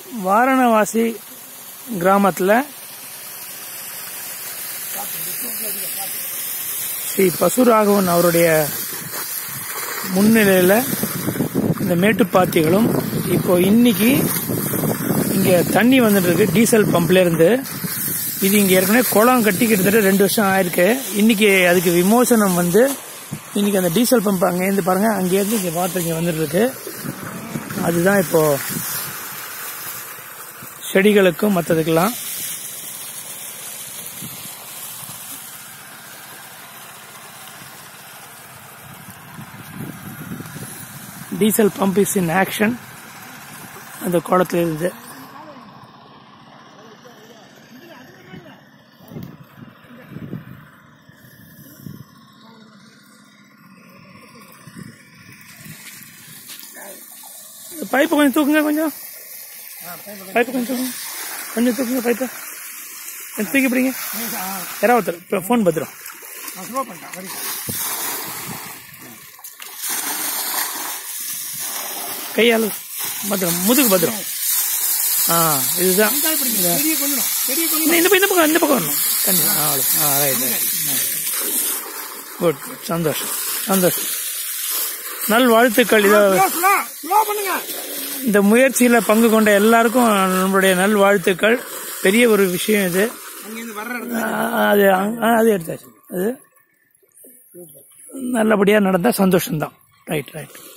வாரணவாசி கிராமத்தில் ஸ்ரீ பசுராகவன் அவருடைய முன்னிலையில் இந்த மேட்டுப்பாத்திகளும் இப்போ இன்னைக்கு இங்கே தண்ணி வந்துட்டு இருக்கு டீசல் பம்ப்ல இருந்து இது இங்கே ஏற்கனவே குளம் கட்டி கிட்டத்தட்ட ரெண்டு வருஷம் ஆயிருக்கு இன்னைக்கு அதுக்கு விமோசனம் வந்து இன்னைக்கு அந்த டீசல் பம்ப் அங்கேருந்து பாருங்க அங்கேருந்து இங்கே வாட்டர் இங்கே வந்துட்டு இருக்கு அதுதான் இப்போ செடிகளுக்கும் மற்றதுக்கெல்லாம் diesel pump is in action அந்த குளத்துல இருந்து பைப்பு கொஞ்சம் தூக்குங்க கொஞ்சம் பைப்பு கொஞ்சம் தூக்குங்க கொஞ்சம் தூக்குங்க பைப்பை கொஞ்சம் தூக்கி பிடிங்க யாராவது ஒருத்தர் இப்போ ஃபோன் பத்திரம் நான் ஸ்லோ பண்ணிட்டேன் வரி கையால் பத்திரம் முதுகு பத்திரம் ஆ இதுதான் பெரிய கொஞ்சம் பெரிய கொஞ்சம் இந்த இந்த பக்கம் இந்த பக்கம் இந்த பக்கம் வரணும் கண்டிப்பா ஆ அவ்வளோ. ஆ ரைட் ரைட் குட் சந்தோஷம் சந்தோஷம் நல் வாழ்த்துக்கள் இதை ஸ்லோ ஸ்லோ ஸ்லோ பண்ணுங்க இந்த முயற்சியில் பங்கு கொண்ட எல்லாருக்கும் நம்மளுடைய நல் வாழ்த்துக்கள் பெரிய ஒரு விஷயம் இது அங்கேருந்து வர்ற இடத்துல ஆ, அது அங்க- ஆ, அது எடுத்தாச்சு அது நல்லபடியாக நடந்தால் சந்தோஷம்தான் ரைட் ரைட்